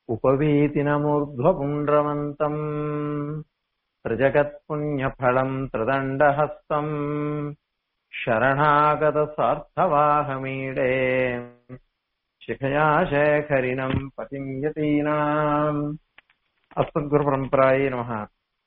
उपवीतिनमूर्ध्वपुण्ड्रवन्तम् त्रिजगत्पुण्यफलम् त्रिदण्डहस्तम् शरणागतसार्थवाहमीडे शिखया शेखरिणम् पतिम् यतीनाम् அஸ்மத்குருபரம்பராயே நமக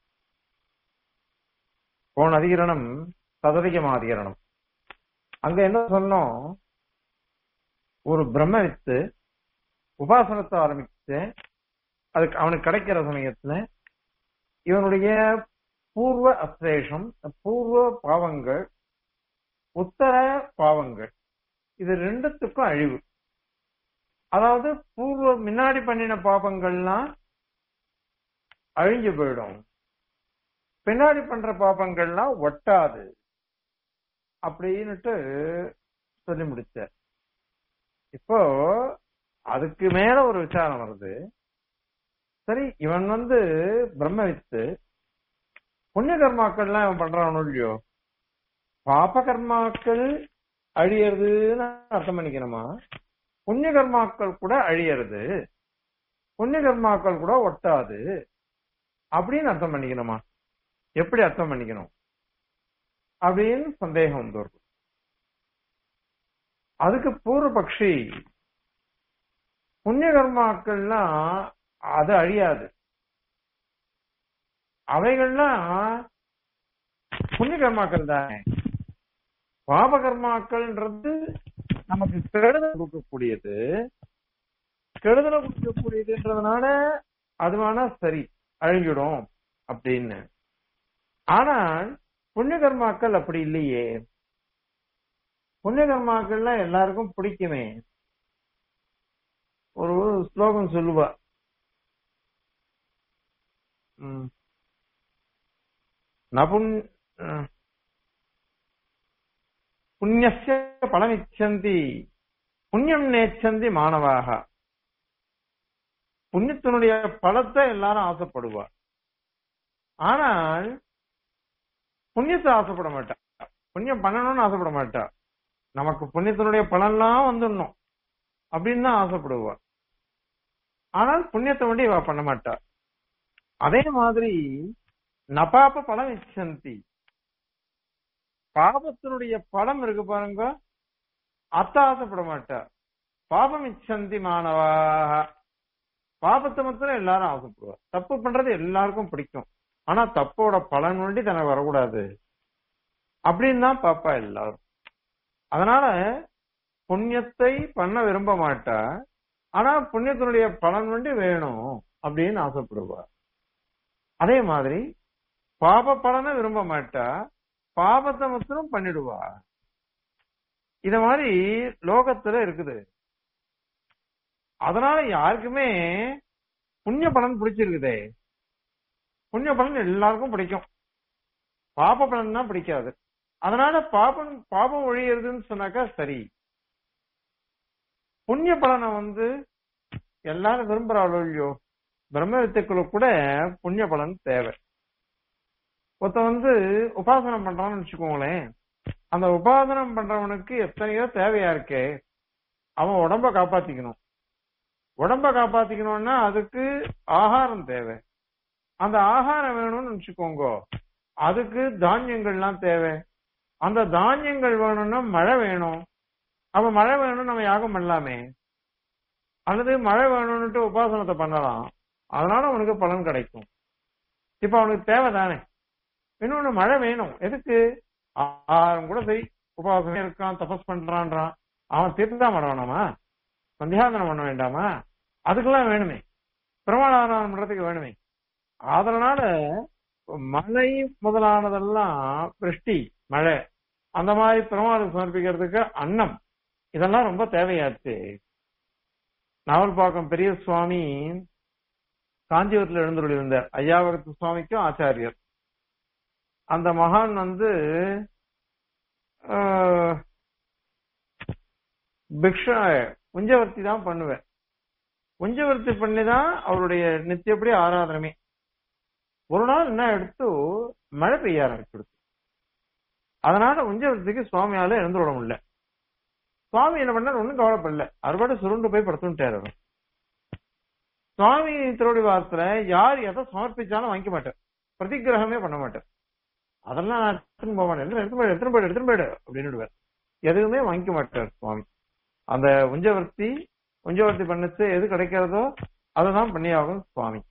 போன அதிகரணம் சதவிகமாதிகரணம் அங்க என்ன சொன்னோம் ஒரு பிரம்ம வித்து உபாசனத்தை ஆரம்பிச்சு அதுக்கு அவனுக்கு கிடைக்கிற சமயத்துல இவனுடைய பூர்வ அஸ்லேஷம் பூர்வ பாவங்கள் உத்தர பாவங்கள் இது ரெண்டுத்துக்கும் அழிவு அதாவது பூர்வ முன்னாடி பண்ணின பாபங்கள்லாம் அழிஞ்சு போயிடும் பின்னாடி பண்ற பாபங்கள்லாம் ஒட்டாது அப்படின்னுட்டு சொல்லி முடிச்சார் இப்போ அதுக்கு மேல ஒரு விசாரம் வருது சரி இவன் வந்து பிரம்ம வித்து புண்ணிய கர்மாக்கள்லாம் இவன் பண்றானோ இல்லையோ பாப கர்மாக்கள் அழியறதுன்னு அர்த்தம் பண்ணிக்கணுமா புண்ணிய கர்மாக்கள் கூட அழியறது புண்ணிய கர்மாக்கள் கூட ஒட்டாது அப்படின்னு அர்த்தம் பண்ணிக்கணுமா எப்படி அர்த்தம் பண்ணிக்கணும் அப்படின்னு சந்தேகம் வந்து வருது அதுக்கு பூர்வபக்ஷி புண்ணிய கர்மாக்கள்லாம் அது அழியாது அவைகள்லாம் புண்ணிய கர்மாக்கள் தானே பாப கர்மாக்கள்ன்றது நமக்கு கெடுதல் கொடுக்கக்கூடியது கெடுதலை கொடுக்கக்கூடியதுன்றதுனால அது வேணா சரி அழிஞ்சிடும் அப்படின்னு ஆனால் புண்ணிய கர்மாக்கள் அப்படி இல்லையே புண்ணிய கர்மாக்கள்லாம் எல்லாருக்கும் பிடிக்குமே ஒரு ஸ்லோகம் சொல்லுவா நபுன் புண்ணியசிய பலமிச்சந்தி புண்ணியம் நேச்சந்தி மாணவாக புண்ணியத்தினுடைய பலத்தை எல்லாரும் ஆசைப்படுவார் ஆனால் புண்ணியத்தை ஆசைப்பட மாட்டா புண்ணியம் பண்ணணும்னு ஆசைப்பட மாட்டா நமக்கு புண்ணியத்தினுடைய பலன்லாம் வந்துடணும் அப்படின்னு தான் ஆசைப்படுவா ஆனால் புண்ணியத்தை மட்டும் இவ பண்ண மாட்டா அதே மாதிரி நபாப பலம் இச்சந்தி பாபத்தினுடைய பலம் இருக்கு பாருங்க அத்த ஆசைப்பட மாட்டா பாபம் இச்சந்தி மாணவாக பாபத்தை மாத்திரம் எல்லாரும் ஆசைப்படுவா தப்பு பண்றது எல்லாருக்கும் பிடிக்கும் ஆனா தப்போட பலன் வேண்டி தனக்கு வரக்கூடாது அப்படின்னு தான் பாப்பா எல்லாரும் அதனால புண்ணியத்தை பண்ண விரும்ப மாட்டா ஆனா புண்ணியத்தினுடைய பலன் வேண்டி வேணும் அப்படின்னு ஆசைப்படுவா அதே மாதிரி பாப பலனை விரும்ப மாட்டா பாபத்தை மாத்திரம் பண்ணிடுவா இத மாதிரி லோகத்துல இருக்குது அதனால யாருக்குமே புண்ணிய பலன் பிடிச்சிருக்குதே புண்ணிய பலன் எல்லாருக்கும் பிடிக்கும் பாப பலன் தான் பிடிக்காது அதனால பாபம் பாபம் ஒழியறதுன்னு சொன்னாக்கா சரி புண்ணிய பலனை வந்து எல்லாரும் விரும்புறாளோ இல்லையோ பிரம்ம வித்துக்களு கூட புண்ணிய பலன் தேவை ஒருத்த வந்து உபாசனம் பண்றான்னு வச்சுக்கோங்களேன் அந்த உபாசனம் பண்றவனுக்கு எத்தனையோ தேவையா இருக்கே அவன் உடம்ப காப்பாத்திக்கணும் உடம்ப காப்பாத்திக்கணும்னா அதுக்கு ஆகாரம் தேவை அந்த ஆகாரம் வேணும்னு வச்சுக்கோங்க அதுக்கு தானியங்கள்லாம் தேவை அந்த தானியங்கள் வேணும்னா மழை வேணும் அப்ப மழை வேணும் நம்ம யாகம் பண்ணலாமே அல்லது மழை வேணும்னுட்டு உபாசனத்தை பண்ணலாம் அதனால அவனுக்கு பலன் கிடைக்கும் இப்ப அவனுக்கு தேவை தானே இன்னொன்னு மழை வேணும் எதுக்கு ஆகாரம் கூட சரி உபாசனம் இருக்கான் தபஸ் பண்றான்றான் அவன் தீர்த்தம் பண்ண வேணாமா சந்தியாதனம் பண்ண வேண்டாமா அதுக்கெல்லாம் வேணுமே பிரமாணாதாரம் பண்றதுக்கு வேணுமே அதனால மழை முதலானதெல்லாம் பிருஷ்டி மழை அந்த மாதிரி பிரமாதம் சமர்ப்பிக்கிறதுக்கு அன்னம் இதெல்லாம் ரொம்ப தேவையாச்சு நாவல்பாக்கம் பெரிய சுவாமி காஞ்சிபுரத்தில் எழுந்துள்ள இருந்தார் ஐயாவகத்து சுவாமிக்கும் ஆச்சாரியர் அந்த மகான் வந்து பிக்ஷ உஞ்சவர்த்தி தான் பண்ணுவேன் உஞ்சவர்த்தி பண்ணி தான் அவருடைய நித்தியப்படி ஆராதனமே ஒரு நாள் என்ன எடுத்து மழை பெய்ய ஆரம்பிச்சிடுச்சு அதனால உஞ்சவர்த்திக்கு சுவாமியால எழுந்து விட முடியல சுவாமி என்ன பண்ணார் ஒண்ணும் கவலைப்படல அறுபாடு சுருண்டு போய் படுத்துட்டாரு அவர் சுவாமி திருவடி வாரத்துல யார் எதை சமர்ப்பிச்சாலும் வாங்கிக்க மாட்டார் பிரதிகிரகமே பண்ண மாட்டார் அதெல்லாம் நான் எடுத்துன்னு போக மாட்டேன் எடுத்துன்னு போயிடு எடுத்துன்னு போயிடு எடுத்துன்னு போயிடு அப்படின்னு எதுவுமே வாங்கிக்க மாட்டார் சுவாமி அந்த உஞ்சவர்த்தி உஞ்சவர்த்தி பண்ணுச்சு எது கிடைக்கிறதோ அதுதான் பண்ணியாகும் சுவாமி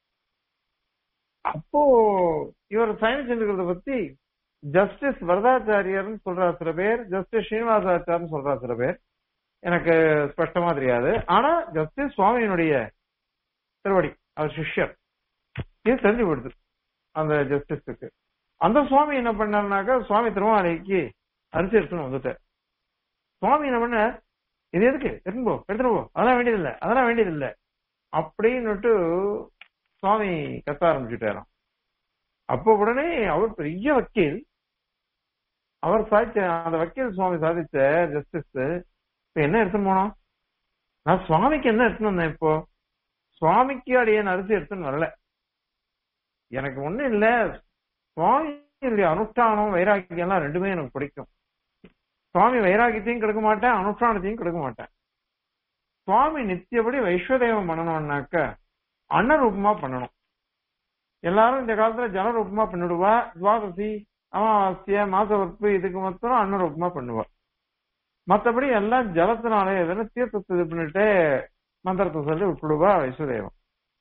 அப்போ இவர் சயனிச்சிருக்கிறத பத்தி ஜஸ்டிஸ் வரதாச்சாரியர்னு சொல்றா சில பேர் ஜஸ்டிஸ் ஸ்ரீனிவாசாச்சார்னு சொல்றா சில பேர் எனக்கு ஸ்பஷ்டமா தெரியாது ஆனா ஜஸ்டிஸ் சுவாமியினுடைய திருவடி அவர் சிஷ்யர் இது தெரிஞ்சு போடுது அந்த ஜஸ்டிஸுக்கு அந்த சுவாமி என்ன பண்ணாருனாக்கா சுவாமி திருமாலைக்கு அரிசி எடுத்துன்னு வந்துட்டார் சுவாமி என்ன பண்ண இது எதுக்கு எடுத்துன்னு போ எடுத்துன்னு போ அதெல்லாம் வேண்டியதில்லை அதெல்லாம் வேண்டியதில்லை அப்படின்னுட்டு சுவாமி கத்த ஆரம்பிச்சுட்டாராம் அப்போ உடனே அவர் பெரிய வக்கீல் அவர் சாதிச்ச அந்த வக்கீல் சுவாமி சாதிச்ச ஜஸ்டிஸ் இப்ப என்ன எடுத்துன்னு போனோம் நான் சுவாமிக்கு என்ன எடுத்துன்னு வந்தேன் இப்போ சுவாமிக்கு அடியேன் அரிசி எடுத்துன்னு வரல எனக்கு ஒண்ணும் இல்ல சுவாமியுடைய அனுஷ்டானம் வைராக்கியம் எல்லாம் ரெண்டுமே எனக்கு பிடிக்கும் சுவாமி வைராக்கியத்தையும் கெடுக்க மாட்டேன் அனுஷ்டானத்தையும் கெடுக்க மாட்டேன் சுவாமி நித்தியபடி வைஸ்வதேவம் பண்ணணும்னாக்க அன்னரூபமா பண்ணணும் எல்லாரும் இந்த காலத்துல ஜனரூபமா பண்ணிடுவா துவாதசி அமாவாசிய மாசவர்ப்பு இதுக்கு மாத்திரம் அன்னரூபமா பண்ணுவா மத்தபடி எல்லாம் ஜலத்தினாலே எதுனா தீர்த்தத்தை இது பண்ணிட்டு மந்திரத்தை சொல்லி விட்டுடுவா வைஸ்வதேவம்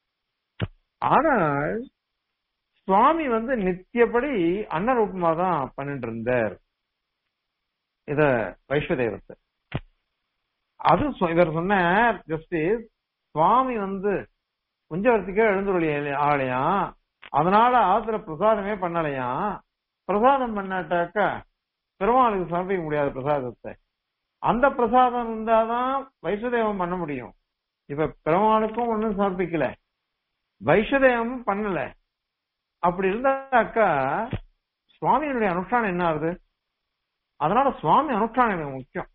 ஆனால் சுவாமி வந்து நித்தியப்படி அன்னரூபமா தான் பண்ணிட்டு இருந்தார் இத வைஸ்வதேவத்தை அது சொ- இவர் சொன்னார் ஜஸ்டிஸ் சுவாமி வந்து குஞ்சவரத்துக்கே எழுந்துருளி ஆகலையாம் அதனால ஆத்துல பிரசாதமே பண்ணலையாம் பிரசாதம் பண்ணாட்டாக்கா பெருமாளுக்கு சமர்ப்பிக்க முடியாது பிரசாதத்தை அந்த பிரசாதம் இருந்தாதான் வைசுதேவம் பண்ண முடியும் இப்ப பெருமாளுக்கும் ஒண்ணும் சமர்ப்பிக்கல வைசுதேவமும் பண்ணல அப்படி இருந்தாக்கா சுவாமியினுடைய அனுஷ்டானம் என்ன ஆகுது அதனால சுவாமி அனுஷ்டானம் எனக்கு முக்கியம்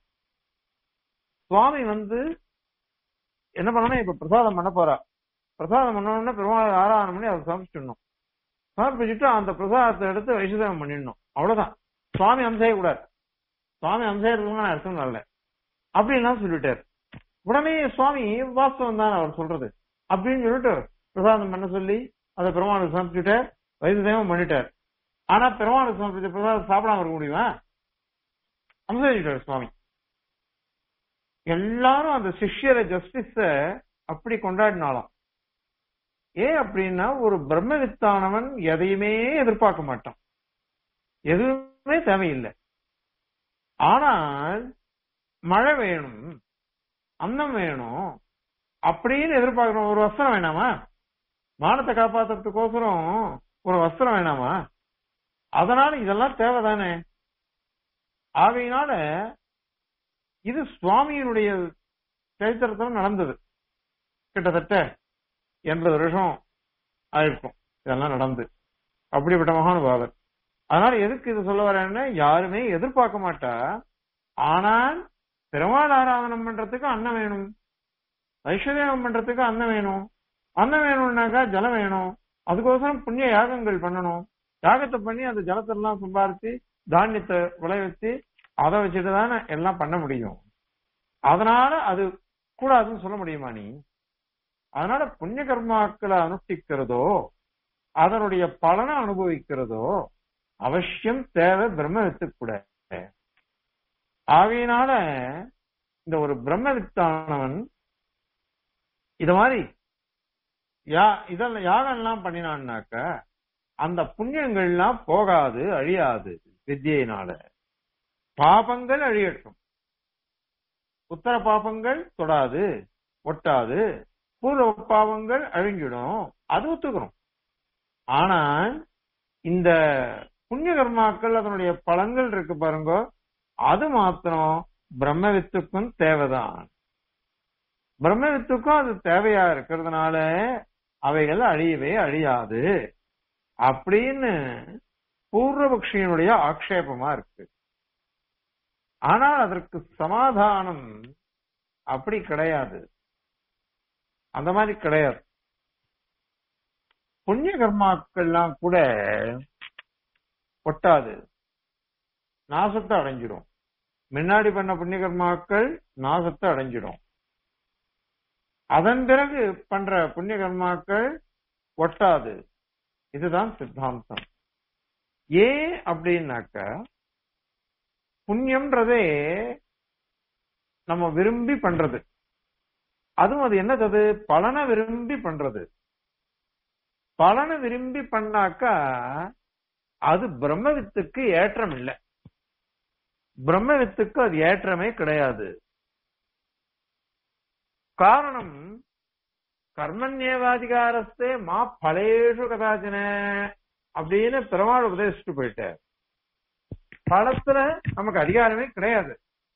சுவாமி வந்து என்ன பண்ணணும் இப்ப பிரசாதம் பண்ண போறா பிரசாதம் பண்ணணும்னா பெருமாள் ஆராதனை பண்ணி அதை சமர்ப்பிச்சிடணும் சமர்ப்பிச்சுட்டு அந்த பிரசாதத்தை எடுத்து வைசுதேவம் பண்ணிடணும் அவ்வளவுதான் சுவாமி அம்சம் செய்யக்கூடாது சுவாமி அம்சம் செய்யறதுக்கு நான் அர்த்தம் நல்ல அப்படின்லாம் சொல்லிட்டாரு உடனே சுவாமி வாஸ்தவம் தான் அவர் சொல்றது அப்படின்னு சொல்லிட்டு பிரசாதம் பண்ண சொல்லி அதை பெருமாளுக்கு சமர்ப்பிச்சுட்டார் வைசுதேவம் பண்ணிட்டார் ஆனா பெருமாளுக்கு சமர்ப்பிச்ச பிரசாதம் சாப்பிடாம இருக்க முடியுமா அம்சம் செஞ்சுட்டார் சுவாமி எல்லாரும் அந்த சிஷ்யரை ஜஸ்டிஸ அப்படி கொண்டாடினாலாம் ஏன் அப்படின்னா ஒரு பிரம்மவித்தானவன் எதையுமே எதிர்பார்க்க மாட்டான் எதுவுமே தேவையில்லை ஆனால் மழை வேணும் அன்னம் வேணும் அப்படின்னு எதிர்பார்க்கணும் ஒரு வஸ்திரம் வேணாமா மானத்தை காப்பாத்துறதுக்கோசரம் ஒரு வஸ்திரம் வேணாமா அதனால இதெல்லாம் தேவைதானே ஆகையினால இது சுவாமியினுடைய சரித்திரத்துல நடந்தது கிட்டத்தட்ட எண்பது வருஷம் ஆயிருக்கும் இதெல்லாம் நடந்து அப்படிப்பட்ட மகானுபாவர் அதனால எதுக்கு இது சொல்ல வரேன்னா யாருமே எதிர்பார்க்க மாட்டா ஆனால் பெருமாள் ஆராதனம் பண்றதுக்கு அன்னம் வேணும் வைஸ்வதேவம் பண்றதுக்கு அன்னம் வேணும் அன்னம் வேணும்னாக்கா ஜலம் வேணும் அதுக்கோசரம் புண்ணிய யாகங்கள் பண்ணணும் யாகத்தை பண்ணி அந்த ஜலத்தெல்லாம் சம்பாரிச்சு தானியத்தை விளைவிச்சு அதை வச்சுட்டு தானே எல்லாம் பண்ண முடியும் அதனால அது கூடாதுன்னு சொல்ல முடியுமா நீ அதனால புண்ணிய கர்மாக்களை அனுஷ்டிக்கிறதோ அதனுடைய பலனை அனுபவிக்கிறதோ அவசியம் தேவை பிரம்மவித்து கூட ஆகையினால இந்த ஒரு பிரம்மவித்தானவன் இத மாதிரி யா இதெல்லாம் யாகம் எல்லாம் பண்ணினான்னாக்க அந்த புண்ணியங்கள்லாம் போகாது அழியாது வித்தியினால பாபங்கள் அழியட்டும் உத்தர பாபங்கள் தொடாது ஒட்டாது பூர்வ பாவங்கள் அழிஞ்சிடும் அது ஒத்துக்கிறோம் ஆனால் இந்த புண்ணிய கர்மாக்கள் அதனுடைய பலன்கள் இருக்கு பாருங்க அது மாத்திரம் பிரம்மவித்துக்கும் தேவைதான் பிரம்மவித்துக்கும் அது தேவையா இருக்கிறதுனால அவைகள் அழியவே அழியாது அப்படின்னு பூர்வபக்ஷியினுடைய ஆக்ஷேபமா இருக்கு ஆனால் அதற்கு சமாதானம் அப்படி கிடையாது அந்த மாதிரி கிடையாது புண்ணிய கர்மாக்கள்லாம் கூட ஒட்டாது நாசத்தை அடைஞ்சிடும் முன்னாடி பண்ண புண்ணிய கர்மாக்கள் நாசத்தை அடைஞ்சிடும் அதன் பிறகு பண்ற புண்ணிய கர்மாக்கள் ஒட்டாது இதுதான் சித்தாந்தம் ஏன் அப்படின்னாக்க புண்ணியம்ன்றதே நம்ம விரும்பி பண்றது அதுவும் அது என்னது பலனை விரும்பி பண்றது பலனை விரும்பி பண்ணாக்கா அது பிரம்மவித்துக்கு ஏற்றம் இல்லை பிரம்மவித்துக்கு அது ஏற்றமே கிடையாது காரணம் கர்மண்யேவாதிகாரஸ்தே மா பலேஷு கதாச்சன அப்படின்னு பெருமாள் உபதேசிச்சுட்டு போயிட்டார் பலத்துல நமக்கு அதிகாரமே கிடையாது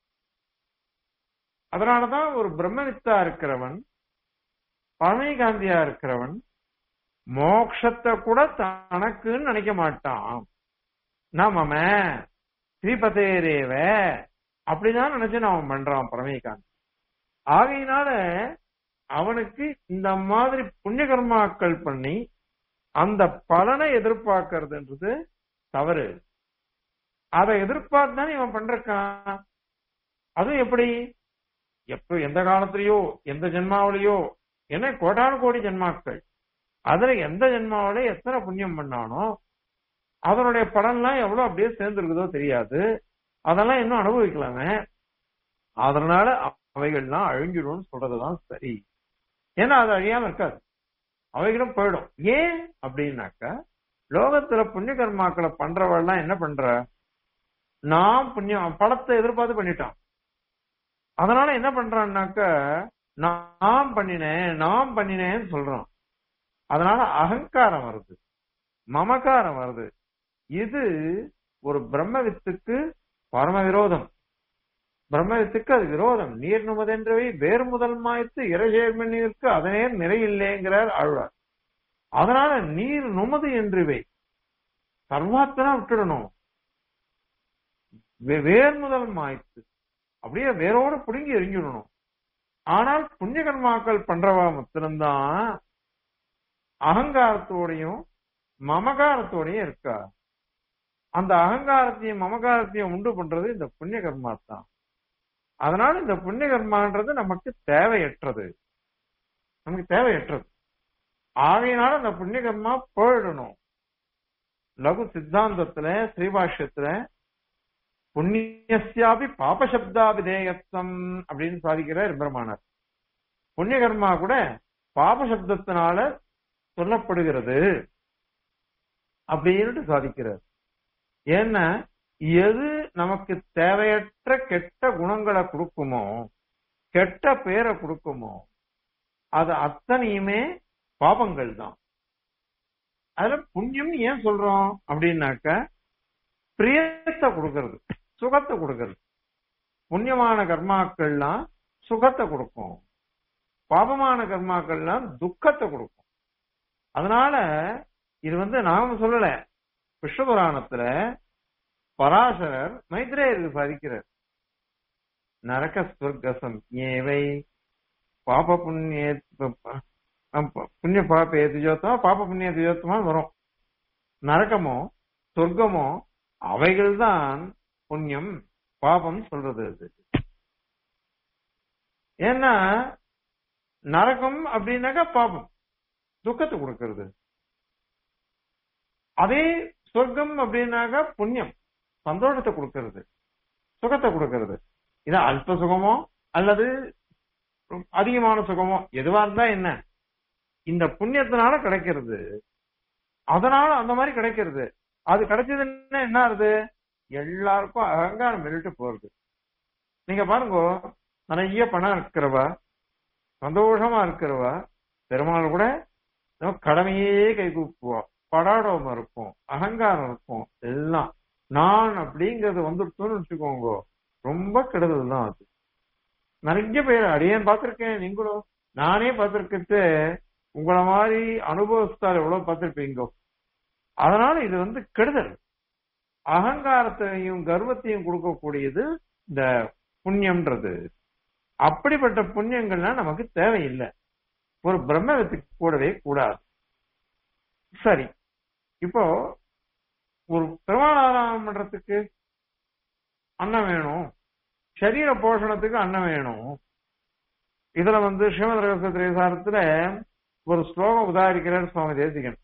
அதனாலதான் ஒரு பிரம்மவித்தா இருக்கிறவன் பழமைகாந்தியா இருக்கிறவன் மோக்ஷத்தை கூட தனக்குன்னு நினைக்க மாட்டான் நாம ஸ்ரீபதேரேவ அப்படிதான் நினைச்சு அவன் பண்றான் பரமேகாந்த் ஆகையினால அவனுக்கு இந்த மாதிரி புண்ணிய கர்மாக்கள் பண்ணி அந்த பலனை எதிர்பார்க்கறதுன்றது தவறு அதை எதிர்பார்த்தானே இவன் பண்றான் அதுவும் எப்படி எப்ப எந்த காலத்திலயோ எந்த ஜென்மாவிலையோ என்ன கோடான கோடி ஜென்மாக்கள் அதுல எந்த ஜென்மாவில எத்தனை புண்ணியம் பண்ணானோ அதனுடைய பலன்லாம் எவ்வளவு அப்படியே சேர்ந்துருக்குதோ தெரியாது அதெல்லாம் இன்னும் அனுபவிக்கலாமே அதனால அவைகள்லாம் அழிஞ்சிடும்னு சொல்றதுதான் சரி ஏன்னா அது அழியாம இருக்காது அவைகளும் போயிடும் ஏன் அப்படின்னாக்க லோகத்துல புண்ணிய கர்மாக்களை பண்றவெல்லாம் என்ன பண்ற நான் புண்ணியம் படத்தை எதிர்பார்த்து பண்ணிட்டான் அதனால என்ன பண்றான்னாக்க நான் பண்ணினேன் நான் பண்ணினேன்னு சொல்றான் அதனால அகங்காரம் வருது மமகாரம் வருது இது ஒரு பிரம்மவித்துக்கு பரம விரோதம் பிரம்மவித்துக்கு அது விரோதம் நீர் நுமதென்றவை வேறு முதல் மாய்த்து இறைசேர்மணிற்கு அதனே நிறையில்லைங்கிறார் ஆழ்வார் அதனால நீர் நுமது என்றுவை சர்வாத்தனா விட்டுடணும் வேர் முதல் மாய்த்து அப்படியே வேரோட புடுங்கி எரிஞ்சிடணும் ஆனால் புண்ணிய கர்மாக்கள் பண்றவா மாத்திரம்தான் அகங்காரத்தோடையும் மமகாரத்தோடையும் இருக்கா அந்த அகங்காரத்தையும் மமகாரத்தையும் உண்டு பண்றது இந்த புண்ணிய கர்மா தான் அதனால இந்த புண்ணிய கர்மான்றது நமக்கு தேவையற்றது நமக்கு தேவையற்றது ஆகையினால அந்த புண்ணிய கர்மா போயிடணும் லகு சித்தாந்தத்துல ஸ்ரீபாஷ்யத்துல புண்ணியசியாபி பாபசப்தாபிதேயத்துவம் அப்படின்னு சாதிக்கிறார் பிரமாணர் புண்ணிய கர்மா கூட பாபசப்தத்தினால சொல்லப்படுகிறது அப்படின்னு சாதிக்கிறார் ஏன்னா எது நமக்கு தேவையற்ற கெட்ட குணங்களை கொடுக்குமோ கெட்ட பேரை கொடுக்குமோ அது அத்தனையுமே பாபங்கள் தான் அதுல புண்ணியம் ஏன் சொல்றோம் அப்படின்னாக்க பிரியத்தை கொடுக்கறது சுகத்தை கொடுக்கறது புண்ணியமான கர்மாக்கள்லாம் சுகத்தை கொடுக்கும் பாபமான கர்மாக்கள்லாம் துக்கத்தை கொடுக்கும் அதனால இது வந்து நாம சொல்லல விஷ்ணுபுராணத்துல பராசரர் மைத்ரேயருக்கு சாதிக்கிறார் நரக ஸ்வர்கசம் ஏவை பாப புண்ணிய புண்ணிய பாப எதிஜோத்தமா பாப புண்ணிய எதிஜோத்தமா வரும் நரகமோ சொர்க்கமோ அவைகள் தான் புண்ணியம் பாபம் சொல்றது அது ஏன்னா நரகம் அப்படின்னாக்கா பாபம் துக்கத்தை கொடுக்கறது அதே சொர்க்கம் அப்படின்னாக்கா புண்ணியம் சந்தோஷத்தை கொடுக்கறது சுகத்தை கொடுக்கறது இது அல்ப சுகமோ அல்லது அதிகமான சுகமோ எதுவா இருந்தா என்ன இந்த புண்ணியத்தினால கிடைக்கிறது அதனால அந்த மாதிரி கிடைக்கிறது அது கிடைச்சதுன்னா என்ன ஆகுது எல்லாருக்கும் அகங்காரம் வெளியிட்டு போறது நீங்க பாருங்க நிறைய பணம் இருக்கிறவா சந்தோஷமா இருக்கிறவா பெருமாள் கூட கடமையே கை கூப்புவா படாடோம இருக்கும் அகங்காரம் இருக்கும் எல்லாம் நான் அப்படிங்கறது வந்துட்டோம்னு வச்சுக்கோங்க ரொம்ப கெடுதல் தான் அது நிறைய பேர் அடியேன் பார்த்திருக்கேன் நீங்களும் நானே பார்த்திருக்கிறது உங்கள மாதிரி அனுபவஸ்தால் எவ்வளவு பார்த்திருப்பீங்க அதனால இது வந்து கெடுதல் அகங்காரத்தையும் கர்வத்தையும் கொடுக்கக்கூடியது இந்த புண்ணியம்ன்றது அப்படிப்பட்ட புண்ணியங்கள்லாம் நமக்கு தேவையில்லை ஒரு பிரம்மத்துக்கு கூடவே கூடாது சரி இப்போ ஒரு பெருமாளாராமம் பண்றதுக்கு அன்னம் வேணும் சரீர போஷணத்துக்கு அன்னம் வேணும் இதுல வந்து ஸ்ரீமத் ரகசிய திரைசாரத்துல ஒரு ஸ்லோகம் உதாரிக்கிறார் சுவாமி தேசிகன்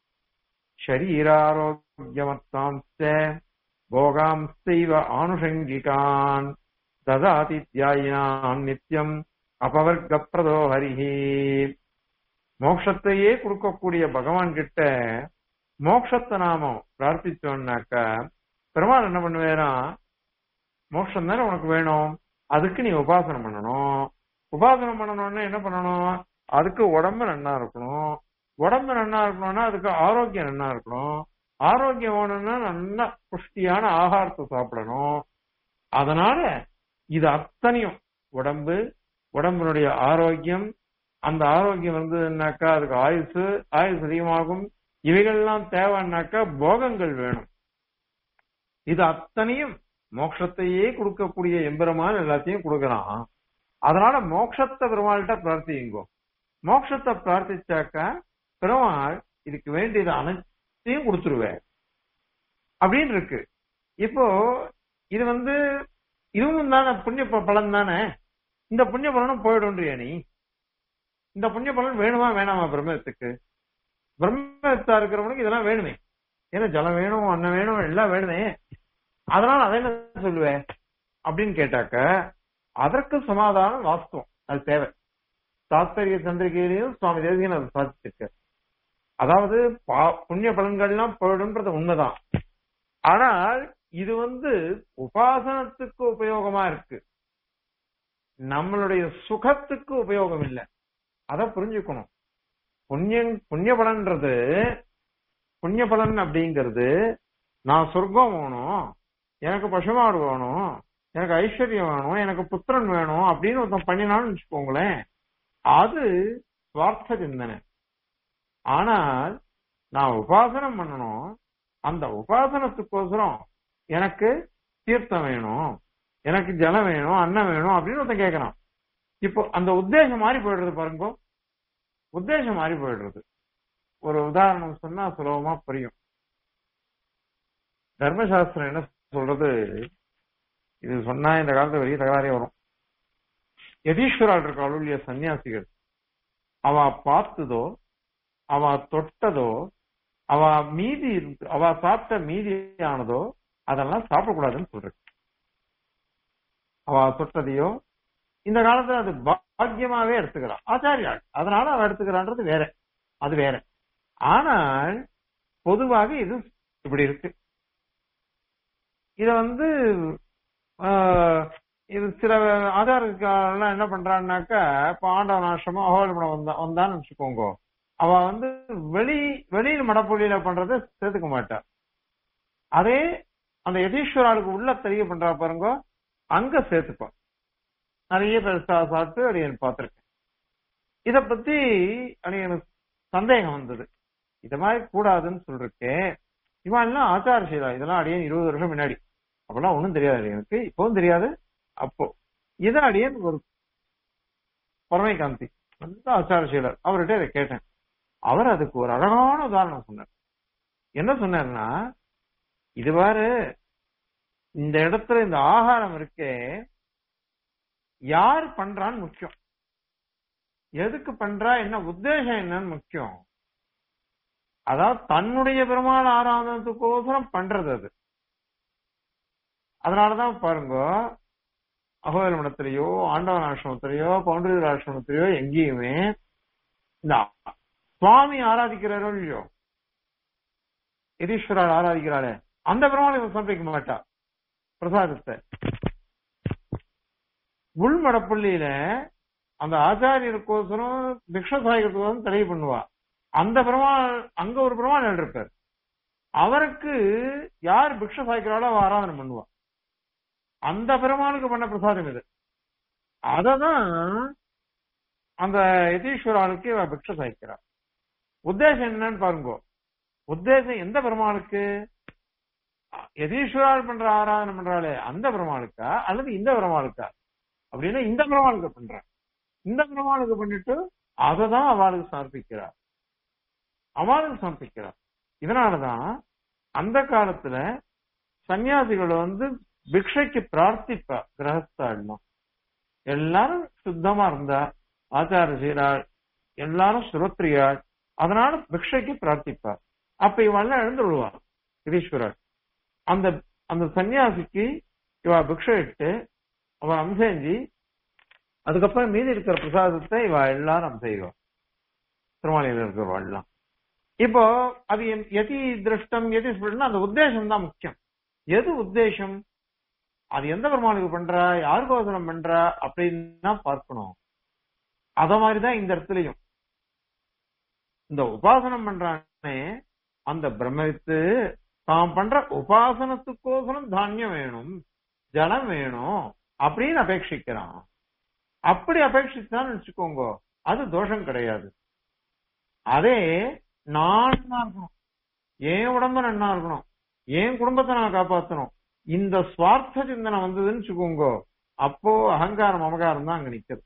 ஷரீராரோக்கியமத்தாம்ச போகாம்சைவ ஆனுஷங்கிகான் ததாதித்யாயினான் நித்தியம் அபவர்க்கப்பிரதோ ஹரிஹி மோட்சத்தையே கொடுக்கக்கூடிய பகவான் கிட்ட மோட்சத்தை நாம பிரார்த்திச்சோம்னாக்கா பெருமாள் என்ன பண்ணுவேனா மோட்சம் தானே உனக்கு வேணும் அதுக்கு நீ உபாசனம் பண்ணணும் உபாசனம் பண்ணணும்னா என்ன பண்ணணும் அதுக்கு உடம்பு நன்னா இருக்கணும் உடம்பு நன்னா இருக்கணும்னா அதுக்கு ஆரோக்கியம் நன்னா இருக்கணும் ஆரோக்கியம் வேணும்னா நல்லா புஷ்டியான ஆகாரத்தை சாப்பிடணும் அதனால இது அத்தனையும் உடம்பு உடம்பினுடைய ஆரோக்கியம் அந்த ஆரோக்கியம் வந்ததுன்னாக்கா அதுக்கு ஆயுசு ஆயுசு அதிகமாகும் இவைகள்லாம் தேவைன்னாக்கா போகங்கள் வேணும் இது அத்தனையும் மோட்சத்தையே கொடுக்கக்கூடிய எம்பெருமான் எல்லாத்தையும் கொடுக்கறான் அதனால மோட்சத்தை பெருமாள்கிட்ட பிரார்த்திங்கோ மோட்சத்தை பிரார்த்திச்சாக்கா பெருமாள் இதுக்கு வேண்டியது அனைத்தையும் கொடுத்துருவேன் அப்படின்னு இருக்கு இப்போ இது வந்து இதுவும் தானே புண்ணிய ப- பலன் தானே இந்த புண்ணிய பலனும் போயிடும்ன்றியா நீ இந்த புண்ணிய பலன் வேணுமா வேணாமா பிரம்மத்துக்கு பிரம்மத்தா இருக்கிறவனுக்கு இதெல்லாம் வேணுமே ஏன்னா ஜலம் வேணும் அன்னம் வேணும் எல்லாம் வேணுமே அதனால அதை என்ன சொல்லுவேன் அப்படின்னு கேட்டாக்க அதற்கு சமாதானம் வாஸ்தவம் அது தேவை தாத்பரிய சந்திரிகையிலையும் சுவாமி தேசிகன் அதை சாதிச்சிருக்க அதாவது பா- புண்ணிய பலன்கள்லாம் போயிடும்ன்றது உண்மைதான் ஆனால் இது வந்து உபாசனத்துக்கு உபயோகமா இருக்கு நம்மளுடைய சுகத்துக்கு உபயோகம் இல்லை அத புரிஞ்சுக்கணும் புண்ணியம் புண்ணிய பலன்றது புண்ணிய பலன் அப்படிங்கிறது நான் சொர்க்கம் வேணும் எனக்கு பசுமாடு வேணும் எனக்கு ஐஸ்வர்யம் வேணும் எனக்கு புத்திரன் வேணும் அப்படின்னு ஒருத்தன் பண்ணினான்னு வச்சுக்கோங்களேன் அது சுவார்த்த சிந்தனை ஆனால் நான் உபாசனம் பண்ணணும் அந்த உபாசனத்துக்கோசரம் எனக்கு தீர்த்தம் வேணும் எனக்கு ஜலம் வேணும் அன்னம் வேணும் அப்படின்னு ஒருத்தன் கேட்கறான் இப்போ அந்த உத்தேசம் மாறி போயிடுறது பாருங்க உத்தேசம் மாறி போயிடுறது ஒரு உதாரணம் சொன்னா சுலபமா புரியும் தர்மசாஸ்திரம் என்ன சொல்றது இது சொன்னா இந்த காலத்துல பெரிய தகராறே வரும் யதீஸ்வரால் இருக்க அருளிய சன்னியாசிகள் அவ பார்த்ததோ அவ தொட்டதோ அவ மீதி இருக்கு- அவ சாப்பிட்ட மீதியானதோ அதெல்லாம் சாப்பிடக்கூடாதுன்னு சொல்றது அவ தொட்டதையோ இந்த காலத்துல அது பாக்கியமாவே எடுத்துக்கிறான் ஆச்சாரியாள் அதனால அவ எடுத்துக்கிறான்றது வேற அது வேற ஆனால் பொதுவாக இது இப்படி இருக்கு இத வந்து ஆஹ், இது சில ஆதாரக்காரெல்லாம் என்ன பண்றான்னாக்கா இப்ப ஆண்டவன் ஆசிரமம் அகோலிமடம் வந்தா வந்தான்னு வச்சுக்கோங்க அவ வந்து வெளி வெளியில் மடப்பொழியில பண்றதை சேர்த்துக்க மாட்டா அதே அந்த யதீஸ்வராளுக்கு உள்ள தெரிய பண்றா பாருங்க அங்க சேர்த்துப்பா நிறைய பேர் சா- சாப்பிட்டு அடியன் பார்த்திருக்கேன் இத பத்தி அடியனுக்கு சந்தேகம் வந்தது இத மாதிரி கூடாதுன்னு சொல்றேன் இவன் எல்லாம் ஆச்சார செய்தா இதெல்லாம் அடியன் இருபது வருஷம் முன்னாடி அப்பெல்லாம் ஒண்ணும் தெரியாது எனக்கு இப்பவும் தெரியாது அப்போ இதை அடியன் ஒரு பரமை காந்தி நல்ல ஆச்சார செயலர் அவர்கிட்ட இதை கேட்டேன் அவர் அதுக்கு ஒரு அழகான உதாரணம் சொன்னார் என்ன சொன்னார்னா இது பாரு இந்த இடத்துல இந்த ஆகாரம் இருக்கே யார் பண்றான்னு முக்கியம் எதுக்கு பண்றா என்ன உத்தேசம் என்னன்னு முக்கியம் அதாவது தன்னுடைய பெருமாள் ஆராதனத்துக்கோசரம் பண்றது அது அதனாலதான் பாருங்க அகோயல் மடத்திலேயோ ஆண்டவன் ஆசிரமத்திலேயோ பவுண்டரி ஆசிரமத்திலேயோ எங்கேயுமே இந்த சுவாமி ஆராதிக்கிறாரோ இல்லையோ யதீஸ்வரர் ஆராதிக்கிறாளே அந்த பெருமாளை இவன் சமர்ப்பிக்க மாட்டா பிரசாதத்தை உள்மடப்பள்ளியில அந்த ஆச்சாரியருக்கோசரம் பிக்ஷ சாயகத்துக்கோசரம் தடை பண்ணுவா அந்த பெருமாள் அங்க ஒரு பெருமாள் இருப்பார் அவருக்கு யார் பிக்ஷ சாய்க்கிறாளோ அவ ஆராதனை பண்ணுவா அந்த பெருமாளுக்கு பண்ண பிரசாதம் இது அததான் அந்த யதீஸ்வராளுக்கு இவ பிக்ஷ சாய்க்கிறார் உத்தேசம் என்னன்னு பாருங்க உத்தேசம் எந்த பெருமாளுக்கு யதீஸ்வரால் பண்ற ஆராதனை பண்றாளே அந்த பெருமாளுக்கா அல்லது இந்த பெருமாளுக்கா அப்படின்னா இந்த பெருமாளுக்கு பண்ற இந்த பெருமாளுக்கு பண்ணிட்டு அதை தான் அவளுக்கு சமர்ப்பிக்கிறார் அவளுக்கு சமர்ப்பிக்கிறார் இதனாலதான் அந்த காலத்துல சன்னியாசிகள் வந்து பிக்ஷைக்கு பிரார்த்திப்பா கிரகஸ்தாள்லாம் எல்லாரும் சுத்தமா இருந்தா ஆச்சார சீராள் எல்லாரும் சுரோத்ரியாள் அதனால பிக்ஷைக்கு பிரார்த்திப்பார் அப்ப இவெல்லாம் எழுந்து விடுவார் கிரீஸ்வரர் அந்த அந்த சன்னியாசிக்கு இவ பிக்ஷை இட்டு அவ அம்சேஞ்சி அதுக்கப்புறம் மீதி இருக்கிற பிரசாதத்தை இவ எல்லாரும் அம்சைவா திருமாலையில் இருக்கிறவா எல்லாம் இப்போ அது என்- எதி திருஷ்டம் எதி ஸ்பிருஷ்டம் அந்த உத்தேசம் தான் முக்கியம் எது உத்தேசம் அது எந்த பெருமாளுக்கு பண்றா யாருக்கோசரம் பண்றா அப்படின்னு தான் பார்க்கணும் அத மாதிரிதான் இந்த இடத்துலயும் இந்த உபாசனம் பண்றானே அந்த பிரம்மவித்து தான் பண்ற உபாசனத்துக்கோசரம் தானியம் வேணும் ஜலம் வேணும் அப்படின்னு அபேட்சிக்கிறான் அப்படி அபேட்சிச்சான்னு வச்சுக்கோங்க அது தோஷம் கிடையாது அதே நான் நன்னா இருக்கணும் என் உடம்ப நன்னா இருக்கணும் என் குடும்பத்தை நான் காப்பாத்தணும் இந்த சுவார்த்த சிந்தனை வந்ததுன்னு வச்சுக்கோங்க அப்போ அகங்காரம் அமகாரம் தான் அங்க நிக்கிறது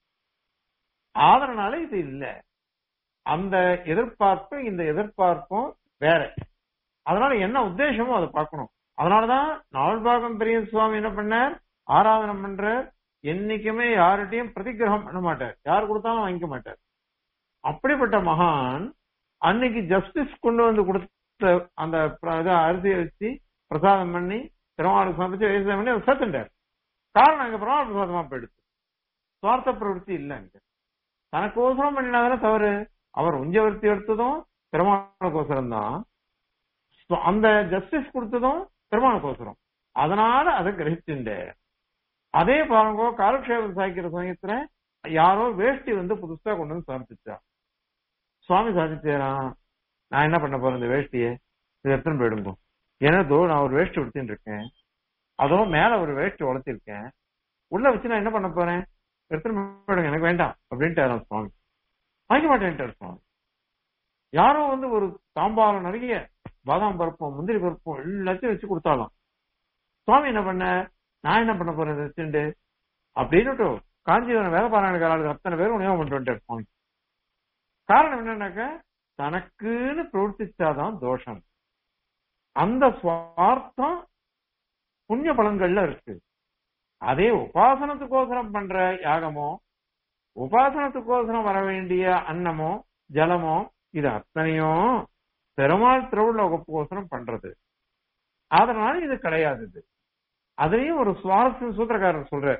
ஆதரனால இது இல்ல அந்த எதிர்பார்ப்பும் இந்த எதிர்பார்ப்பும் வேற அதனால என்ன உத்தேசமோ அதை பார்க்கணும் அதனாலதான் நால்பாகம் பெரிய சுவாமி என்ன பண்ணார் ஆராதனம் பண்ற என்னைக்குமே யார்கிட்டயும் பிரதிகிரகம் பண்ண மாட்டார் யார் கொடுத்தாலும் வாங்கிக்க மாட்டார் அப்படிப்பட்ட மகான் அன்னைக்கு ஜஸ்டிஸ் கொண்டு வந்து கொடுத்த அந்த பிர- இதை அரிசியை வச்சு பிரசாதம் பண்ணி திருமாவளுக்கு சமைச்சு விவசாயம் பண்ணி அவர் சேர்த்துட்டார் காரணம் அங்க பிரமாண பிரசாதமா போயிடுச்சு சுவார்த்த பிரவருத்தி இல்ல அங்க தனக்கோசரம் பண்ணினாதானே தவறு அவர் உஞ்சவர்த்தி எடுத்ததும் பெருமானுக்கோசரம் தான் So, அந்த ஜஸ்டிஸ் கொடுத்ததும் பெருமானுக்கோசரம் அதனால அதை கிரகிச்சுண்ட அதே பாருங்க காலக்ஷேபம் சாய்க்கிற சமயத்துல யாரோ வேஷ்டி வந்து புதுசா கொண்டு வந்து சமர்ப்பிச்சா சுவாமி சாதிச்சாராம் நான் என்ன பண்ண போறேன் இந்த வேஷ்டியை இது எத்தனை போயிடுங்க ஏன்னா நான் ஒரு வேஷ்டி உடுத்தின்னு இருக்கேன் அதோ மேல ஒரு வேஷ்டி உழைச்சிருக்கேன் உள்ள வச்சு நான் என்ன பண்ண போறேன் எடுத்துட்டு போயிடுங்க எனக்கு வேண்டாம் அப்படின்ட்டு சுவாமி வாங்கிக்க மாட்டேன்ட்டார் சுவாமி யாரோ வந்து ஒரு தாம்பாலம் நிறைய பாதாம் பருப்பும் முந்திரி பருப்பும் எல்லாத்தையும் வச்சு கொடுத்தாலும் சுவாமி என்ன பண்ண நான் என்ன பண்ண போறேன் இதை வச்சுண்டு அப்படின்னுட்டு காஞ்சிபுரம் வேலை பாராயணக்காரர்களுக்கு அத்தனை பேரும் உணவு பண்ணிட்டு வந்துட்டார் சுவாமி காரணம் என்னன்னாக்க தனக்குன்னு பிரவர்த்திச்சாதான் தோஷம் அந்த சுவார்த்தம் புண்ணிய பலன்கள்ல இருக்கு அதே உபாசனத்துக்கோசரம் பண்ற யாகமோ உபாசனத்துக்கோசரம் வர வேண்டிய அன்னமோ ஜலமோ இது அத்தனையும் பெருமாள் திருவுள்ள வகுப்புக்கோசரம் பண்றது அதனால இது கிடையாது இது அதுலயும் ஒரு சுவாரஸ்யம் சூத்திரக்காரர் சொல்ற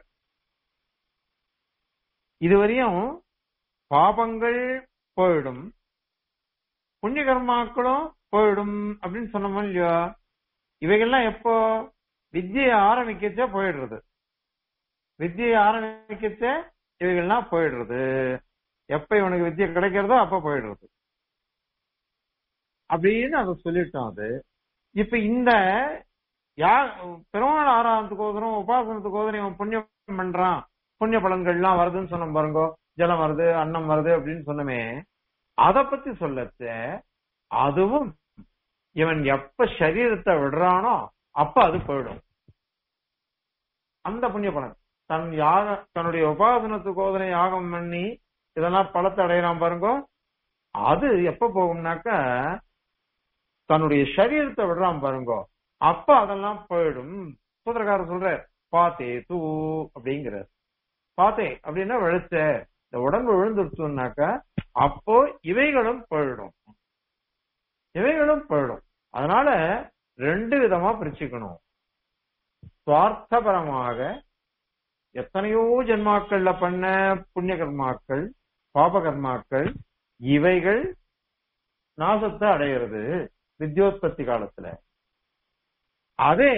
இதுவரையும் பாபங்கள் போயிடும் புண்ணிய கர்மாக்களும் போயிடும் அப்படின்னு சொன்னோமோ இல்லையோ இவைகள்லாம் எப்போ வித்தியை ஆரம்பிக்கச்சே போயிடுறது வித்தியை ஆரம்பிக்கச்சே இவைகள்லாம் போயிடுறது எப்ப இவனுக்கு வித்தியை கிடைக்கிறதோ அப்ப போயிடுறது அப்படின்னு அதை சொல்லிட்டோம் அது இப்ப இந்த யா பெருமாள் ஆராதனத்துக்கோசரம் உபாசனத்துக்கோசரம் இவன் புண்ணியம் பண்றான் புண்ணிய பலன்கள்லாம் வருதுன்னு சொன்ன பாருங்க ஜலம் வருது அன்னம் வருது அப்படின்னு சொன்னமே அத பத்தி சொல்லச்ச அதுவும் இவன் எப்ப சரீரத்தை விடுறானோ அப்ப அது போயிடும் அந்த புண்ணிய பலன் தன் யாக தன்னுடைய உபாசனத்துக்கோதனை யாகம் பண்ணி இதெல்லாம் பலத்தை அடையலாம் பாருங்க அது எப்ப போகும்னாக்க தன்னுடைய சரீரத்தை விடுறான் பாருங்க அப்ப அதெல்லாம் போயிடும் சூத்திரக்காரர் சொல்ற பாத்தே தூ அப்படிங்கிறார் பாத்தே அப்படின்னா விழுச்ச இந்த உடம்பு விழுந்துருச்சுனாக்க அப்போ இவைகளும் போயிடும் இவைகளும் போயிடும் அதனால ரெண்டு விதமா பிரிச்சுக்கணும் சுவார்த்தபரமாக எத்தனையோ ஜென்மாக்கள்ல பண்ண புண்ணிய கர்மாக்கள் பாப கர்மாக்கள் இவைகள் நாசத்தை அடைகிறது வித்யோத்பத்தி காலத்துல அதே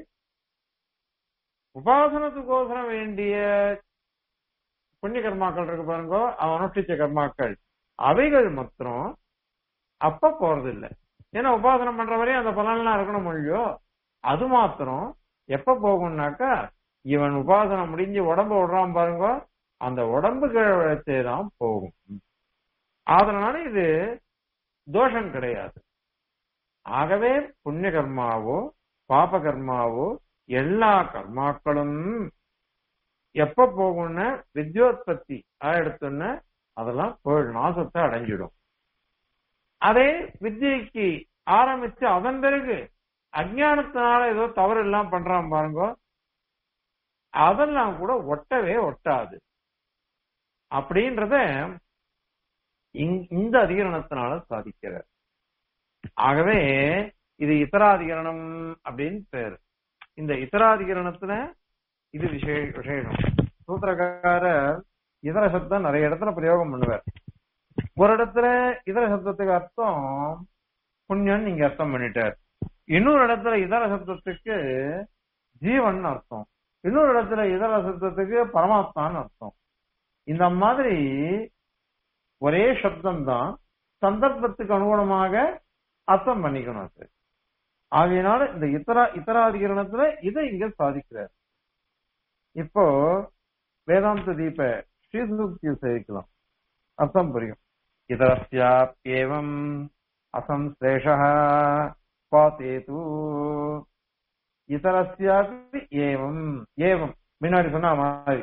உபாசனத்துக்கோசரம் வேண்டிய புண்ணிய கர்மாக்கள் இருக்கு பாருங்க அனுஷ்டிச்ச கர்மாக்கள் அவைகள் மாத்திரம் அப்ப போறது இல்ல ஏன்னா உபாசனம் பண்ற வரையும் அந்த பலன்லாம் இருக்கணும் மொழியோ அது மாத்திரம் எப்ப போகும்னாக்கா இவன் உபாசனம் முடிஞ்சு உடம்ப விடுறான் பாருங்க அந்த உடம்பு கீழே தான் போகும் அதனால இது தோஷம் கிடையாது ஆகவே புண்ணிய கர்மாவோ பாப கர்மாவோ எல்லா கர்மாக்களும் எப்ப போகும்னு வித்யோத்பத்தி எடுத்தோன்னு அதெல்லாம் போயிடும் நாசத்தை அடைஞ்சிடும் அதே வித்யைக்கு ஆரம்பிச்சு அதன் பிறகு அஜானத்தினால ஏதோ தவறு எல்லாம் பண்றான் பாருங்க அதெல்லாம் கூட ஒட்டவே ஒட்டாது அப்படின்றத இங்- இந்த அதிகரணத்தினால சாதிக்கிறார் ஆகவே இது இதராதிகரணம் அப்படின்னு பேர் இந்த இதராதிகரணத்துல இது விசே விசேஷம் சூத்திரக்காரர் இதர சப்தம் நிறைய இடத்துல பிரயோகம் பண்ணுவார் ஒரு இடத்துல இதர சப்தத்துக்கு அர்த்தம் புண்ணியன் நீங்க அர்த்தம் பண்ணிட்டார் இன்னொரு இடத்துல இதர சப்தத்துக்கு ஜீவன் அர்த்தம் இன்னொரு இடத்துல இதர சப்தத்துக்கு பரமாத்மான்னு அர்த்தம் இந்த மாதிரி ஒரே சப்தம் தான் சந்தர்ப்பத்துக்கு அனுகுணமாக அர்த்தம் பண்ணிக்கணும் அது ஆகையினால இந்த இத்தரா இத்தராதிகரணத்துல இதை இங்க சாதிக்கிறார் இப்போ வேதாந்த தீப ஸ்ரீசுக்தியை சேவிக்கலாம் அர்த்தம் புரியும் இதரஸ்யாப்யேவம் அசம்சேஷ பாத்தேது இதரஸ்யாபி ஏவம் ஏவம் முன்னாடி சொன்ன மாதிரி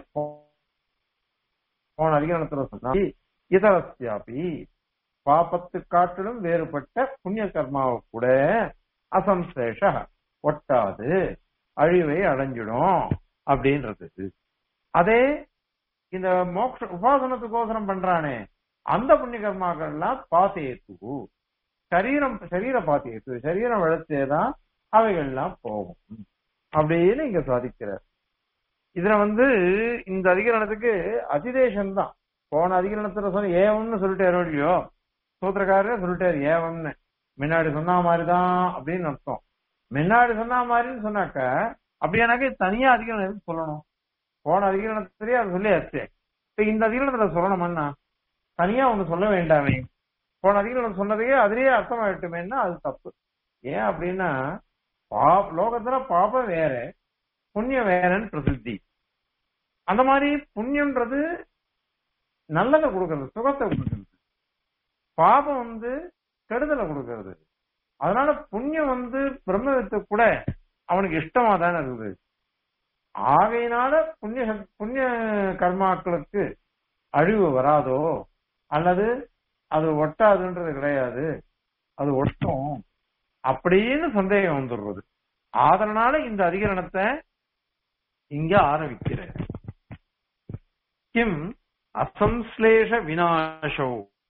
போன அதிகரணத்துல சொன்னா இதரஸ்யாபி பாபத்து காட்டிலும் வேறுபட்ட புண்ணிய கர்மாவை கூட அசம்சேஷ ஒட்டாது அழிவை அடைஞ்சிடும் அப்படின்றது அதே இந்த மோக்ஷ உபாசனத்துக்கோசரம் பண்றானே அந்த புண்ணிய கர்மாக்கள்லாம் பாத்தேத்து சரீரம் சரீர பாத்தியத்து சரீரம் வளர்த்தேதான் அவைகள்லாம் போகும் அப்படின்னு இங்க சாதிக்கிறார் இதுல வந்து இந்த அதிகரணத்துக்கு அதிதேசம் தான் போன அதிகரணத்துல சொன்ன ஏவம்னு சொல்லிட்டாரு இல்லையோ சூத்திரக்காரரே சொல்லிட்டாரு ஏவம்னு முன்னாடி சொன்ன மாதிரிதான் அப்படின்னு அர்த்தம் முன்னாடி சொன்ன மாதிரின்னு சொன்னாக்க அப்படியானாக்க இது தனியா அதிகரணம் எதுக்கு சொல்லணும் போன அதிகரணத்திலேயே அது சொல்லியாச்சு இப்ப இந்த அதிகரணத்துல சொல்லணும்னா தனியா ஒண்ணு சொல்ல வேண்டாமே போன அதிகரணம் சொன்னதையே அதுலயே அர்த்தமாயிட்டுமேன்னா அது தப்பு ஏன் அப்படின்னா பாப் லோகத்துல பாபம் வேற புண்ணியம் வேறன்னு பிரசித்தி அந்த மாதிரி புண்ணியம்ன்றது நல்லதை கொடுக்கறது சுகத்தை கொடுக்கறது பாபம் வந்து கெடுதலை கொடுக்கறது அதனால புண்ணியம் வந்து பிரம்மவித்து கூட அவனுக்கு இஷ்டமா தானே இருக்குது ஆகையினால புண்ணிய புண்ணிய கர்மாக்களுக்கு அழிவு வராதோ அல்லது அது ஒட்டாதுன்றது கிடையாது அது ஒட்டும் அப்படின்னு சந்தேகம் வந்துடுறது அதனால இந்த அதிகரணத்தை இங்க ஆரம்பிக்கிறேன் கிம் அசம்ஸ்லேஷ விநாசோ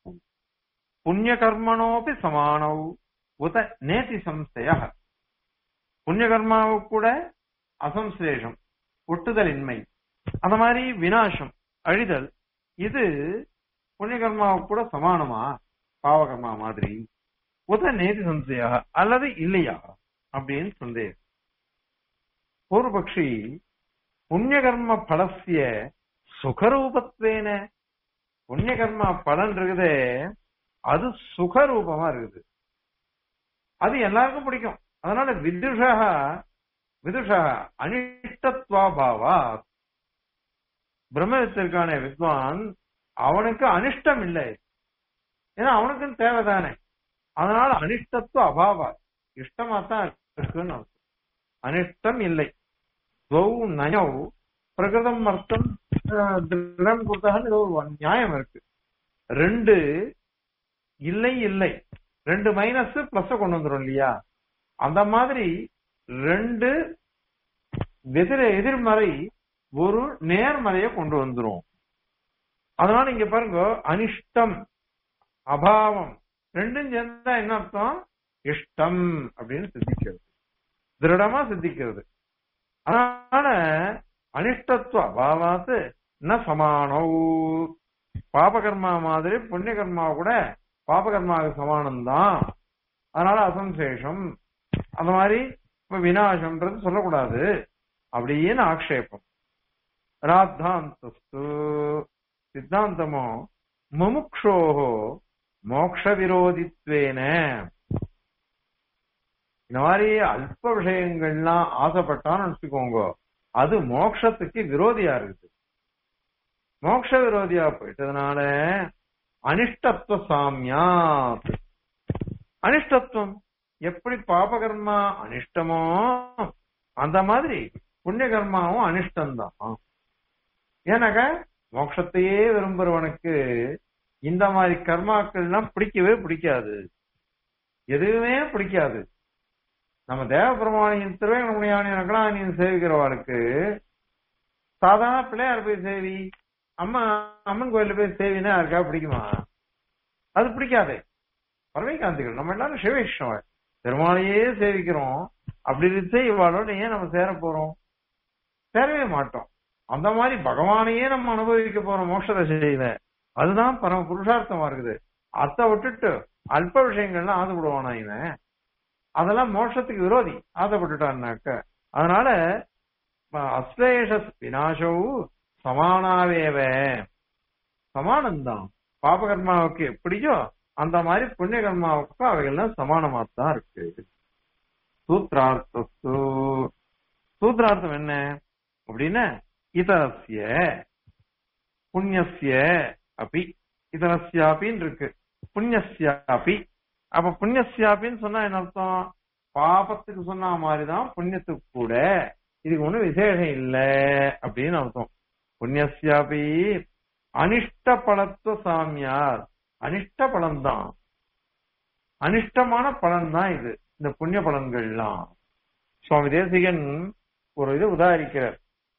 புண்ணியகர்மனோபி சமானௌ உத நேதி சம்சய புண்ணியகர்மாவு கூட அசம்ஸ்லேஷம் ஒட்டுதலின்மை அந்த மாதிரி விநாசம் அழிதல் இது புண்ணியகர்மாவு கூட சமானமா பாவகர்மா மாதிரி உத நேதி சம்சயா அல்லது இல்லையா அப்படின்னு சந்தேகம் பூர்வபக்ஷி புண்ணியகர்ம பலசிய சுகரூபத்வேன புண்ணியகர்மா பலன் இருக்குதே அது சுகரூபமா இருக்குது அது எல்லாருக்கும் பிடிக்கும் அதனால விதுஷா விதுஷா அனிஷ்டத்வாபாவா பிரம்மவித்திற்கான வித்வான் அவனுக்கு அனிஷ்டம் இல்லை ஏன்னா அவனுக்கும் தேவைதானே அதனால அனிஷ்டத்துவ அபாவா இஷ்டமா தான் இருக்குன்னு அர்த்தம். அனிஷ்டம் இல்லை துவௌ நயௌ பிரகிருதம் அர்த்தம் அஹ், திருடம் கொடுத்தான்னு ஒரு நியாயம் இருக்கு ரெண்டு இல்லை இல்லை ரெண்டு மைனஸ் பிளஸ் கொண்டு வந்துரும் இல்லையா அந்த மாதிரி ரெண்டு எதிர எதிர்மறை ஒரு நேர்மறையை கொண்டு வந்துரும் அதனால இங்க பாருங்க அனிஷ்டம் அபாவம் ரெண்டும் சேர்ந்தா என்ன அர்த்தம் இஷ்டம் அப்படின்னு சித்திக்கிறது திருடமா சித்திக்கிறது அதனால அனிஷ்டத்துவ அபாவாத்து ந சமானோ பாபகர்மா மாதிரி புண்ணிய கர்மா கூட பாபகர்மாவுக்கு சமானம்தான் அதனால அசம்சேஷம் அந்த மாதிரி இப்ப வினாசம்ன்றது சொல்லக்கூடாது அப்படின்னு ஆக்ஷேபம் ராத்தாந்தஸ்து சித்தாந்தமோ முமுக்ஷோஹோ மோக்ஷ விரோதித்வேன இந்த மாதிரி அல்ப விஷயங்கள்லாம் ஆசைப்பட்டான்னு வச்சுக்கோங்க அது மோக்ஷத்துக்கு விரோதியா இருக்குது மோக்ஷ விரோதியா போயிட்டதுனால அனிஷ்டத்துவ சாமியாத் அனிஷ்டத்துவம் எப்படி பாபகர்மா அனிஷ்டமோ அந்த மாதிரி புண்ணிய கர்மாவும் அனிஷ்டம்தான் ஏன்னாக்க மோட்சத்தையே விரும்புறவனுக்கு இந்த மாதிரி கர்மாக்கள்லாம் பிடிக்கவே பிடிக்காது எதுவுமே பிடிக்காது நம்ம தேவ பிரமாணியின் திருவேங்கடமுனியானின் அகலானியின் சேவிக்கிறவர்களுக்கு சாதாரண பிள்ளையார் போய் சேவி அம்மா அம்மன் கோயில்ல போய் சேவினா யாருக்கா பிடிக்குமா அது பிடிக்காதே பரமைகாந்திகள் நம்ம எல்லாரும் சிவவிஷ்ணவ பெருமாளையே சேவிக்கிறோம் அப்படி இருந்து இவாளோட ஏன் நம்ம சேர போறோம் சேரவே மாட்டோம் அந்த மாதிரி பகவானையே நம்ம அனுபவிக்க போறோம் மோட்ச தசையில அதுதான் பரம புருஷார்த்தமா இருக்குது அத்தை விட்டுட்டு அல்ப விஷயங்கள்லாம் ஆசைப்படுவானா இவன் அதெல்லாம் மோட்சத்துக்கு விரோதி ஆசைப்பட்டுட்டான்னாக்க அதனால அஸ்லேஷ வினாசோ சமானாவேவ சமானம்தான் பாபகர்மாவுக்கு எப்படியோ அந்த மாதிரி புண்ணிய கர்மாவுக்கும் அவைகள்லாம் சமானமா தான் இருக்கு சூத்ரார்த்தஸ்து சூத்ரார்த்தம் என்ன அப்படின்னா இதரஸ்ய புண்ணியஸ்ய அப்பி இதரஸ்யாபின்னு இருக்கு புண்ணியஸ்யாபி அப்ப புண்ணியஸ்யாபின்னு சொன்னா என்ன அர்த்தம் பாபத்துக்கு சொன்ன மாதிரிதான் புண்ணியத்துக்கு கூட இதுக்கு ஒண்ணும் விசேஷம் இல்ல அப்படின்னு அர்த்தம் புண்ணியஸ்யாபி அனிஷ்ட பலத்துவ சாமியார் அனிஷ்ட பலன் தான் அனிஷ்டமான பலன் தான் இது இந்த புண்ணிய பலன்கள்லாம் சுவாமி தேசிகன் ஒரு இது உதாரிக்கிறார்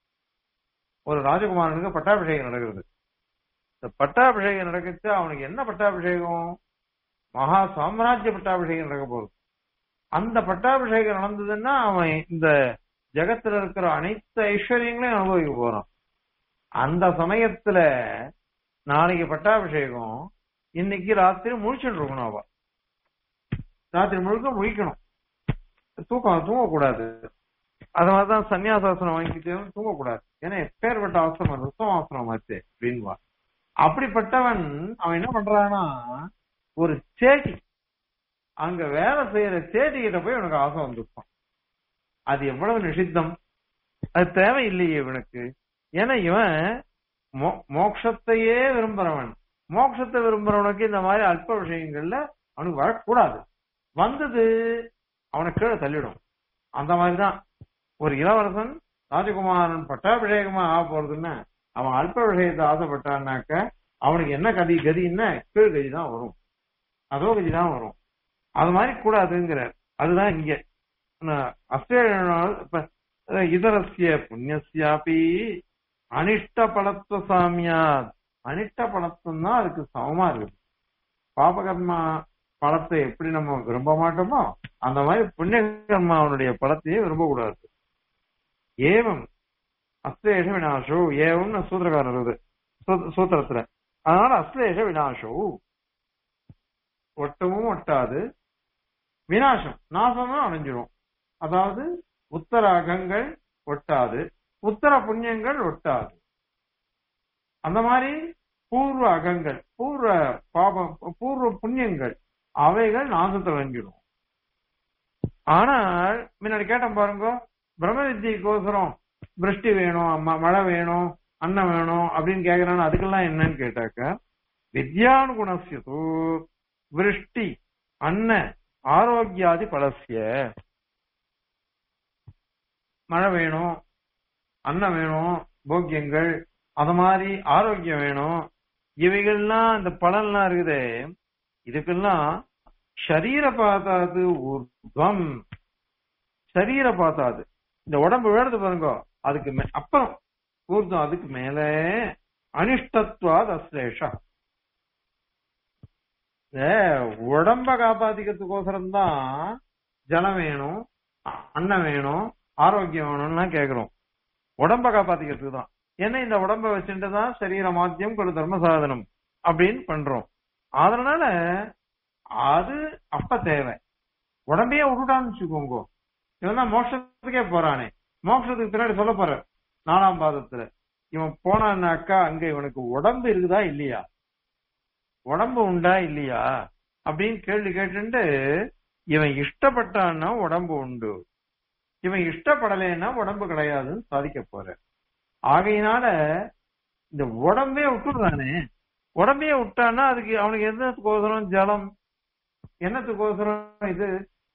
ஒரு ராஜகுமாரனுக்கு பட்டாபிஷேகம் நடக்கிறது இந்த பட்டாபிஷேகம் நடக்குச்சு அவனுக்கு என்ன பட்டாபிஷேகம் மகா சாம்ராஜ்ய பட்டாபிஷேகம் நடக்க போகுது அந்த பட்டாபிஷேகம் நடந்ததுன்னா அவன் இந்த ஜெகத்துல இருக்கிற அனைத்து ஐஸ்வர்யங்களையும் அனுபவிக்க போறான் அந்த சமயத்துல நாளைக்கு பட்டாபிஷேகம் இன்னைக்கு ராத்திரி முழிச்சுட்டு இருக்கணும் அவ ராத்திரி முழுக்க முழிக்கணும் தூக்கம் தூங்கக்கூடாது அது மாதிரிதான் சன்னியாசாசனம் வாங்கிட்டு தூங்கக்கூடாது ஏன்னா எப்பேற்பட்ட அவசரம் ருத்தம் அவசரம் ஆச்சு அப்படின்வா அப்படிப்பட்டவன் அவன் என்ன பண்றான்னா ஒரு சேட்டி அங்க வேலை செய்யற சேட்டி கிட்ட போய் உனக்கு ஆசை வந்துருப்பான் அது எவ்வளவு நிஷித்தம் அது தேவையில்லையே இவனுக்கு ஏன்னா இவன் மோட்சத்தையே விரும்புறவன் மோட்சத்தை விரும்புறவனுக்கு இந்த மாதிரி அல்ப விஷயங்கள்ல அவனுக்கு வரக்கூடாது வந்தது அவனை கீழே தள்ளிடும் அந்த மாதிரிதான் ஒரு இளவரசன் ராஜகுமாரன் பட்டாபிஷேகமா ஆக போறதுன்னா அவன் அல்ப விஷயத்தை ஆசைப்பட்டான்னாக்க அவனுக்கு என்ன கதி கதின்னா கீழ் கதி தான் வரும் அதோ கதி தான் வரும் அது மாதிரி கூடாதுங்கிறார் அதுதான் இங்க அஸ்தேனால் இப்ப இதரஸ்ய புண்ணியசியாபி அனிஷ்ட பலத்துவ சாமியாத் அனிஷ்ட பலத்துவம் தான் அதுக்கு சமமா இருக்குது பாபகர்மா பலத்தை எப்படி நம்ம விரும்ப மாட்டோமோ அந்த மாதிரி புண்ணிய கர்மாவனுடைய பலத்தையே விரும்பக்கூடாது ஏவம் அஸ்லேஷ வினாசோ ஏவம்னு சூத்திரக்காரர் இருக்குது சூத்திரத்துல அதனால அஸ்லேஷ வினாசோ ஒட்டவும் ஒட்டாது வினாசம் நாசமும் அடைஞ்சிரும் அதாவது உத்தர அகங்கள் ஒட்டாது உத்தர புண்ணியங்கள் ஒட்டாது அந்த மாதிரி பூர்வ அகங்கள் பூர்வ பாபம் பூர்வ புண்ணியங்கள் அவைகள் நாசத்தில் அடைஞ்சிடும் ஆனால் முன்னாடி கேட்டேன் பாருங்க பிரம்ம வித்தியக்கோசரம் விருஷ்டி வேணும் மழை வேணும் அன்னம் வேணும் அப்படின்னு கேக்குறான்னு அதுக்கெல்லாம் என்னன்னு கேட்டாக்க வித்யானுகுணசியது விருஷ்டி அன்ன ஆரோக்கியாதி பலசிய மழை வேணும் அன்னம் வேணும் போக்கியங்கள் அது மாதிரி ஆரோக்கியம் வேணும் இவைகள்லாம் இந்த பலன்லாம் இருக்குது இதுக்கெல்லாம் சரீர பார்த்தாது ஊர்வம் சரீர பார்த்தாது இந்த உடம்பு வேடுது பாருங்க அதுக்கு அப்புறம் ஊர்தம் அதுக்கு மேல அனிஷ்டத்வாத் அஸ்லேஷா உடம்ப காப்பாத்திக்கிறதுக்கோசரம் தான் ஜலம் வேணும் அன்னம் வேணும் ஆரோக்கியம் வேணும்லாம் கேக்குறோம் உடம்ப காப்பாத்திக்கிறதுக்கு தான் ஏன்னா இந்த உடம்ப வச்சுட்டு தான் சரீர மாத்தியம் கொடு தர்ம சாதனம் அப்படின்னு பண்றோம் அதனால அது அப்ப தேவை உடம்பையே விட்டுட்டான்னு வச்சுக்கோங்க இவன் தான் மோட்சத்துக்கே போறானே மோட்சத்துக்கு பின்னாடி சொல்ல போற நாலாம் பாதத்துல இவன் போனான்னாக்கா அங்க இவனுக்கு உடம்பு இருக்குதா இல்லையா உடம்பு உண்டா இல்லையா அப்படின்னு கேள்வி கேட்டுட்டு இவன் இஷ்டப்பட்டான்னா உடம்பு உண்டு இவன் இஷ்டப்படலைன்னா உடம்பு கிடையாதுன்னு சாதிக்க போற ஆகையினால இந்த உடம்பே விட்டுடுறானே உடம்பையே விட்டான்னா அதுக்கு அவனுக்கு என்னத்துக்கோசரம் ஜலம் என்னத்துக்கோசரம் இது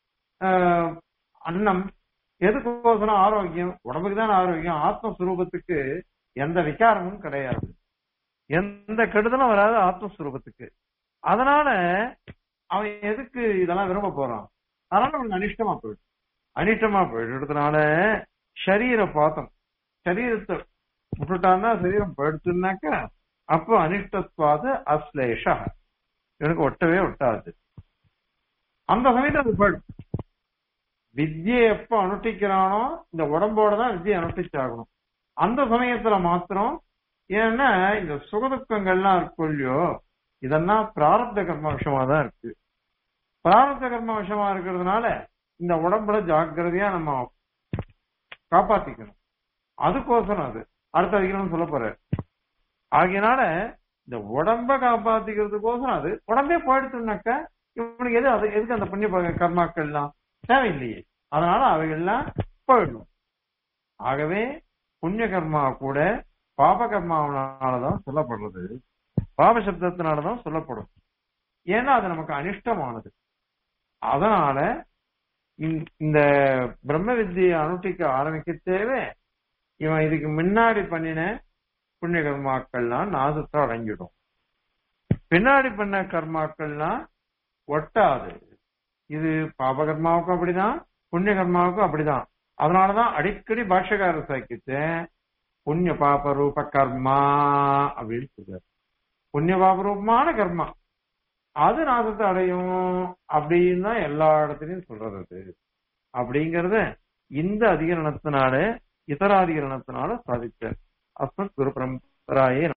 அன்னம் எதுக்கோசரம் ஆரோக்கியம் உடம்புக்கு தான் ஆரோக்கியம் ஆத்மஸ்வரூபத்துக்கு எந்த விகாரமும் கிடையாது எந்த கெடுதலும் வராது ஆத்மஸ்வரூபத்துக்கு அதனால அவன் எதுக்கு இதெல்லாம் விரும்ப போறான் அதனால அவனுக்கு அனிஷ்டமா போயிடும் அனிஷ்டமா போயிடுறதுனால சரீர பாத்தம் சரீரத்தை விட்டுட்டான்னா சரீரம் போயிடுச்சுன்னாக்கா அப்போ அனிஷ்டத்வாது அஸ்லேஷ இவனுக்கு ஒட்டவே ஒட்டாது அந்த சமயத்துல அது போயிடும் வித்தியை எப்ப அனுஷ்டிக்கிறானோ இந்த உடம்போட தான் வித்தியை அனுஷ்டிச்சாகணும் அந்த சமயத்துல மாத்திரம் ஏன்னா இந்த சுகதுக்கங்கள்லாம் இருக்கும் இல்லையோ இதெல்லாம் பிராரப்த கர்ம விஷயமா தான் இருக்கு பிராரப்த கர்ம விஷயமா இருக்கிறதுனால இந்த உடம்புல ஜாக்கிரதையா நம்ம காப்பாத்திக்கணும் அதுக்கோசரம் அது அடுத்த அதிகம் சொல்ல போற ஆகையினால இந்த உடம்ப காப்பாத்திக்கிறதுக்கோசரம் அது உடம்பே போயிடுச்சுனாக்க இவனுக்கு எது அது எதுக்கு அந்த புண்ணிய ப- கர்மாக்கள்லாம் தேவையில்லையே அதனால அவைகள்லாம் போயிடும் ஆகவே புண்ணிய கர்மா கூட பாப கர்மாவனாலதான் சொல்லப்படுறது பாப சப்தத்தினாலதான் சொல்லப்படும் ஏன்னா அது நமக்கு அனிஷ்டமானது அதனால இந்த- இந்த பிரம்ம வித்தியை அனுஷ்டிக்க ஆரம்பிக்க தேவை இவன் இதுக்கு முன்னாடி பண்ணின புண்ணிய கர்மாக்கள்லாம் நாசத்தை அடங்கிடும் பின்னாடி பண்ண கர்மாக்கள்லாம் ஒட்டாது இது பாப கர்மாவுக்கும் அப்படிதான் புண்ணிய கர்மாவுக்கும் அப்படிதான் அதனாலதான் அடிக்கடி பாஷ்யக்காரர் சாக்கிட்டு புண்ணிய பாப ரூப கர்மா அப்படின்னு சொல்றாரு புண்ணிய பாப ரூபமான கர்மா அது நாசத்தை அடையும் அப்படின்னு தான் எல்லா இடத்துலயும் சொல்றது அது அப்படிங்கறத இந்த அதிகரணத்தினால இதராதிகரணத்தினால சாதிச்சார் அஸ்மத் குரு பரம்பராயே